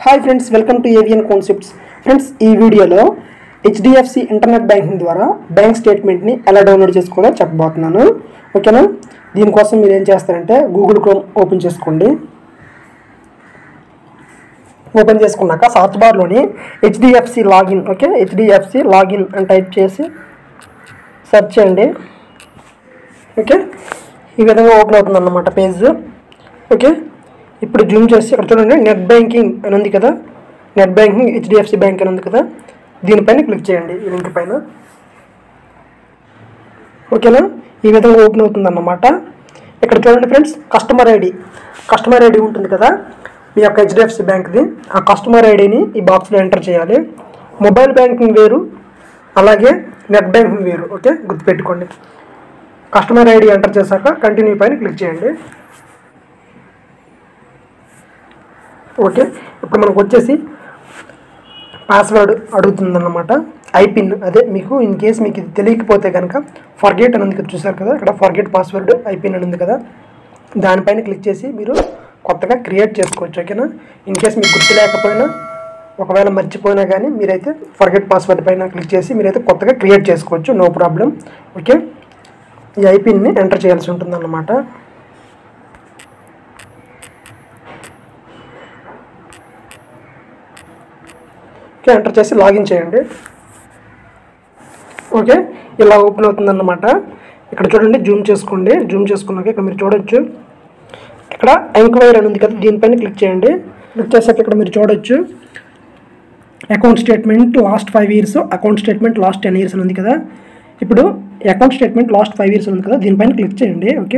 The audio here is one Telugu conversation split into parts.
hi friends welcome to Avian concepts friends ఈ వీడియోలో హెచ్డిఎఫ్సి ఇంటర్నెట్ బ్యాంకింగ్ ద్వారా బ్యాంక్ స్టేట్మెంట్ని ఎలా డౌన్లోడ్ చేసుకోవాలో చెప్పబోతున్నాను ఓకేనా దీనికోసం మీరు ఏం చేస్తారంటే గూగుల్ క్రోమ్ ఓపెన్ చేసుకోండి ఓపెన్ చేసుకున్నాక సర్చ్ బార్లోని HDFC login okay HDFC login అని టైప్ చేసి సెర్చ్ చేయండి ఓకే ఈ విధంగా ఓపెన్ అవుతుంది అన్నమాట పేజ్ ఓకే ఇప్పుడు జూమ్ చేసి ఇక్కడ చూడండి నెట్ బ్యాంకింగ్ అని ఉంది కదా నెట్ బ్యాంకింగ్ హెచ్డిఎఫ్సి బ్యాంక్ అని ఉంది కదా దీనిపైన క్లిక్ చేయండి ఈ లింక్ పైన ఓకేనా ఈ విధంగా ఓపెన్ అవుతుంది అన్నమాట ఇక్కడ చూడండి friends customer ID customer ID ఉంటుంది కదా మీ యొక్క హెచ్డిఎఫ్సి బ్యాంక్ది ఆ కస్టమర్ ఐడిని ఈ బాక్స్లో ఎంటర్ చేయాలి మొబైల్ బ్యాంకింగ్ వేరు అలాగే నెట్ బ్యాంకింగ్ వేరు ఓకే గుర్తుపెట్టుకోండి కస్టమర్ ఐడి ఎంటర్ చేశాక కంటిన్యూ పైన క్లిక్ చేయండి ఓకే ఇప్పుడు మనకు వచ్చేసి పాస్వర్డ్ అడుగుతుందన్నమాట ఐపిన్ అదే మీకు ఇన్ కేస్ మీకు ఇది తెలియకపోతే కనుక ఫర్గెట్ అని ఉంది కదా చూసారు కదా ఇక్కడ ఫర్గెట్ పాస్వర్డ్ ఐపిన్ అని ఉంది కదా దానిపైన క్లిక్ చేసి మీరు కొత్తగా క్రియేట్ చేసుకోవచ్చు ఓకేనా ఇన్ కేస్ మీకు గుర్తు లేకపోయినా ఒకవేళ మర్చిపోయినా కానీ మీరైతే ఫర్గెట్ పాస్వర్డ్ పైన క్లిక్ చేసి మీరైతే కొత్తగా క్రియేట్ చేసుకోవచ్చు నో ప్రాబ్లం ఓకే ఈ ఐపిన్ని ఎంటర్ చేయాల్సి ఉంటుందన్నమాట ఓకే ఎంటర్ చేసి లాగిన్ చేయండి ఓకే ఇలా ఓపెన్ అవుతుందన్నమాట ఇక్కడ చూడండి జూమ్ చేసుకోండి జూమ్ చేసుకున్నాక ఇక్కడ మీరు చూడొచ్చు ఇక్కడ ఎంక్వైరీ అని ఉంది కదా దీనిపైన క్లిక్ చేయండి క్లిక్ చేశాక ఇక్కడ మీరు చూడొచ్చు account statement last five years account statement last ten years అని ఉంది కదా ఇప్పుడు account statement last five years ఉంది కదా దీనిపైన క్లిక్ చేయండి ఓకే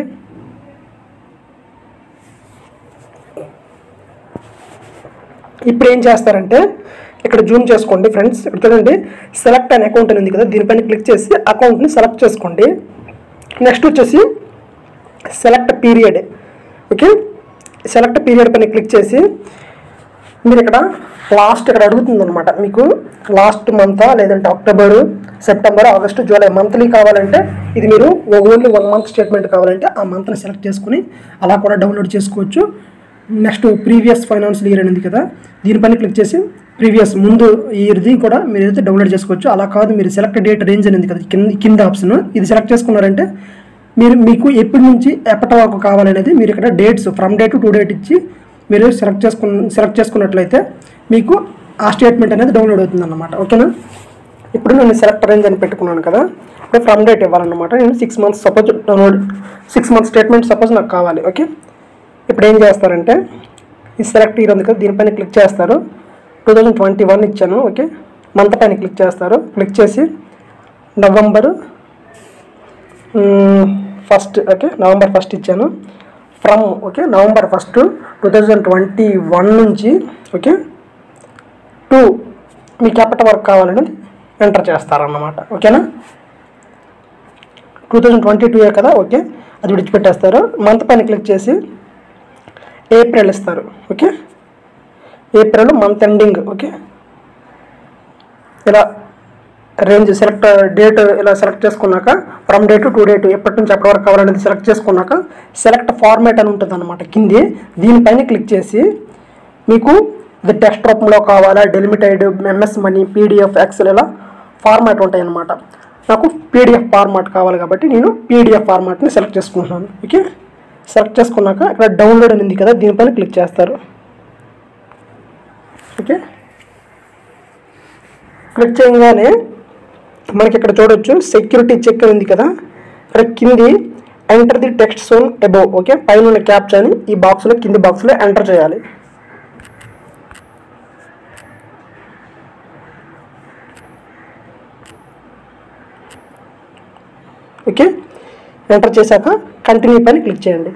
ఇప్పుడు ఏం చేస్తారంటే ఇక్కడ జూమ్ చేసుకోండి ఫ్రెండ్స్ ఇక్కడ చూడండి సెలెక్ట్ అనే అకౌంట్ అని ఉంది కదా దీనిపైన క్లిక్ చేసి అకౌంట్ని సెలెక్ట్ చేసుకోండి నెక్స్ట్ వచ్చేసి select period okay select period పైన క్లిక్ చేసి మీరు ఇక్కడ లాస్ట్ ఇక్కడ అడుగుతుంది అనమాట మీకు లాస్ట్ మంత్ లేదంటే October September August July monthly కావాలంటే ఇది మీరు ఓన్లీ వన్ మంత్ స్టేట్మెంట్ కావాలంటే ఆ మంత్ని సెలెక్ట్ చేసుకుని అలా కూడా డౌన్లోడ్ చేసుకోవచ్చు నెక్స్ట్ ప్రీవియస్ ఫైనాన్షియల్ ఇయర్ అనేది కదా దీనిపైన క్లిక్ చేసి ప్రీవియస్ ముందు ఇయర్ది కూడా మీరు అయితే డౌన్లోడ్ చేసుకోవచ్చు అలా కాదు మీరు సెలెక్ట్ డేట్ రేంజ్ అనేది కదా కింద కింద ఆప్షన్ ఇది సెలెక్ట్ చేసుకున్నారంటే మీరు మీకు ఎప్పటి నుంచి ఎప్పటి వరకు కావాలనేది మీరు ఇక్కడ dates from date to date ఇచ్చి మీరు సెలెక్ట్ చేసుకున్న సెలెక్ట్ చేసుకున్నట్లయితే మీకు ఆ స్టేట్మెంట్ అనేది డౌన్లోడ్ అవుతుంది అన్నమాట ఓకేనా ఇప్పుడు నేను సెలెక్ట్ రేంజ్ అని పెట్టుకున్నాను కదా ఇప్పుడు ఫ్రమ్ డేట్ ఇవ్వాలన్నమాట నేను six months suppose download six months statement suppose నాకు కావాలి ఓకే ఇప్పుడు ఏం చేస్తారంటే ఈ సెలెక్ట్ ఇయర్ ఉంది కదా దీనిపైన క్లిక్ చేస్తారు టూ థౌజండ్ ట్వంటీ వన్ ఇచ్చాను ఓకే మంత్ పైన క్లిక్ చేస్తారు క్లిక్ చేసి November first okay November first ఇచ్చాను from okay November first two thousand twenty one నుంచి ఓకే టూ మీకు ఎప్పటి వరకు కావాలనేది ఎంటర్ చేస్తారన్నమాట ఓకేనా టూ థౌజండ్ ట్వంటీ టూ కదా ఓకే అది విడిచిపెట్టేస్తారు మంత్ పైన క్లిక్ చేసి ఏప్రిల్ ఇస్తారు okay April month ending okay ఇలా రేంజ్ సెలెక్ట్ డేట్ ఇలా సెలెక్ట్ చేసుకున్నాక ఫ్రమ్ డేట్ టు డేట్ ఎప్పటి నుంచి ఎప్పటి వరకు కావాలనేది సెలెక్ట్ చేసుకున్నాక సెలెక్ట్ ఫార్మేట్ అని ఉంటుంది అనమాట కింది దీనిపైన క్లిక్ చేసి మీకు ఇది టెక్స్ట్ రూపంలో కావాలా delimited MS money PDF Excel ఇలా ఫార్మాట్ ఉంటాయి అన్నమాట నాకు పీడిఎఫ్ ఫార్మాట్ కావాలి కాబట్టి నేను పీడిఎఫ్ ఫార్మాట్ని సెలెక్ట్ చేసుకుంటున్నాను ఓకే సెలెక్ట్ చేసుకున్నాక ఇక్కడ డౌన్లోడ్ అని ఉంది కదా దీనిపైన క్లిక్ చేస్తారు ఓకే క్లిక్ చేయగానే మనకి ఇక్కడ చూడొచ్చు సెక్యూరిటీ చెక్ ఉంది కదా ఇక్కడ కింది enter the text shown above okay పైన ఉన్న క్యాప్చాని ఈ బాక్స్లో కింది బాక్స్లో ఎంటర్ చేయాలి ఓకే ఎంటర్ చేశాక కంటిన్యూ పైన క్లిక్ చేయండి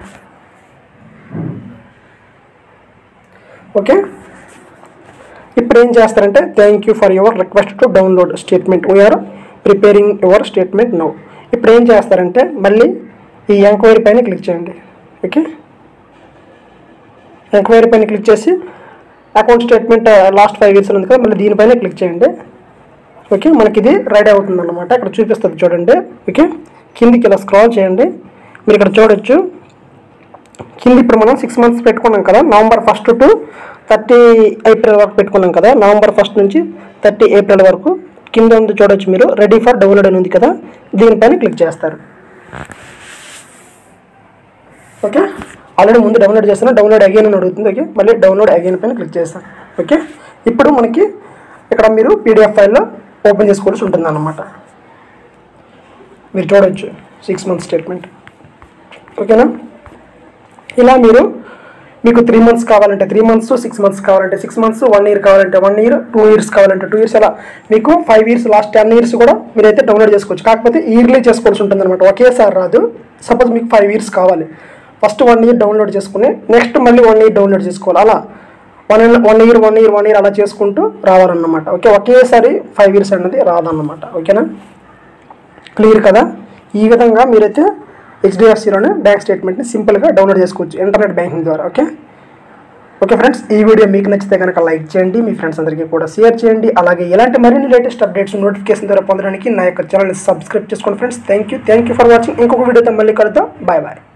ఓకే ఇప్పుడు ఏం చేస్తారంటే thank you for your request to download statement we're preparing your statement now ఇప్పుడు ఏం చేస్తారంటే మళ్ళీ ఈ ఎంక్వైరీ పైన క్లిక్ చేయండి ఓకే ఎంక్వైరీ పైన క్లిక్ చేసి account statement last five years ఉంది కదా మళ్ళీ దీనిపైన క్లిక్ చేయండి ఓకే మనకి ఇది రెడీ అవుతుంది అన్నమాట ఇక్కడ చూపిస్తుంది చూడండి ఓకే కిందికి ఇలా స్క్రాల్ చేయండి మీరు ఇక్కడ చూడొచ్చు కింద ఇప్పుడు మనం సిక్స్ మంత్స్ పెట్టుకున్నాం కదా November first to thirty April వరకు పెట్టుకున్నాం కదా నవంబర్ ఫస్ట్ నుంచి థర్టీ ఏప్రిల్ వరకు కింద ఉంది చూడొచ్చు మీరు రెడీ ఫర్ డౌన్లోడ్ అని ఉంది కదా దీనిపైన క్లిక్ చేస్తారు ఓకే ఆల్రెడీ ముందు డౌన్లోడ్ చేస్తాను డౌన్లోడ్ అగైన్ అని అడుగుతుంది ఓకే మళ్ళీ డౌన్లోడ్ అగైన్ పైన క్లిక్ చేస్తాను ఓకే ఇప్పుడు మనకి ఇక్కడ మీరు పీడిఎఫ్ ఫైల్లో ఓపెన్ చేసుకోవాల్సి ఉంటుంది అన్నమాట మీరు చూడొచ్చు సిక్స్ మంత్స్ స్టేట్మెంట్ ఓకేనా ఇలా మీరు మీకు త్రీ మంత్స్ కావాలంటే త్రీ మంత్స్ సిక్స్ మంత్స్ కావాలంటే సిక్స్ మంత్స్ వన్ ఇయర్ కావాలంటే వన్ ఇయర్ టూ ఇయర్స్ కావాలంటే టూ ఇయర్స్ అలా మీకు five years last ten years కూడా మీరైతే డౌన్లోడ్ చేసుకోవచ్చు కాకపోతే ఇయర్లీ చేసుకోవాల్సి ఉంటుంది అనమాట ఒకేసారి రాదు సపోజ్ మీకు ఫైవ్ ఇయర్స్ కావాలి ఫస్ట్ వన్ ఇయర్ డౌన్లోడ్ చేసుకుని నెక్స్ట్ మళ్ళీ వన్ ఇయర్ డౌన్లోడ్ చేసుకోవాలి అలా one one year one year one year అలా చేసుకుంటూ రావాలన్నమాట ఓకే ఒకేసారి ఫైవ్ ఇయర్స్ అనేది రాదన్నమాట ఓకేనా క్లియర్ కదా ఈ విధంగా మీరైతే హెచ్డిఎఫ్సిలోనే బ్యాంక్ స్టేట్మెంట్ని సింపుల్గా డౌన్లోడ్ చేసుకోవచ్చు ఇంటర్నెట్ బ్యాంకింగ్ ద్వారా ఓకే ఓకే ఫ్రెండ్స్ ఈ వీడియో మీకు నచ్చితే కనుక లైక్ చేయండి మీ ఫ్రెండ్స్ అందరికీ కూడా షేర్ చేయండి అలాగే ఇలాంటి మరిన్ని లేటెస్ట్ అప్డేట్స్ నోటిఫికేషన్ ద్వారా పొందడానికి నా యొక్క ఛానల్ని సబ్స్క్రైబ్ చేసుకోండి friends thank you thank you for watching ఇంకొక వీడియోతో మళ్ళీ కలుద్దాం బాయ్ బాయ్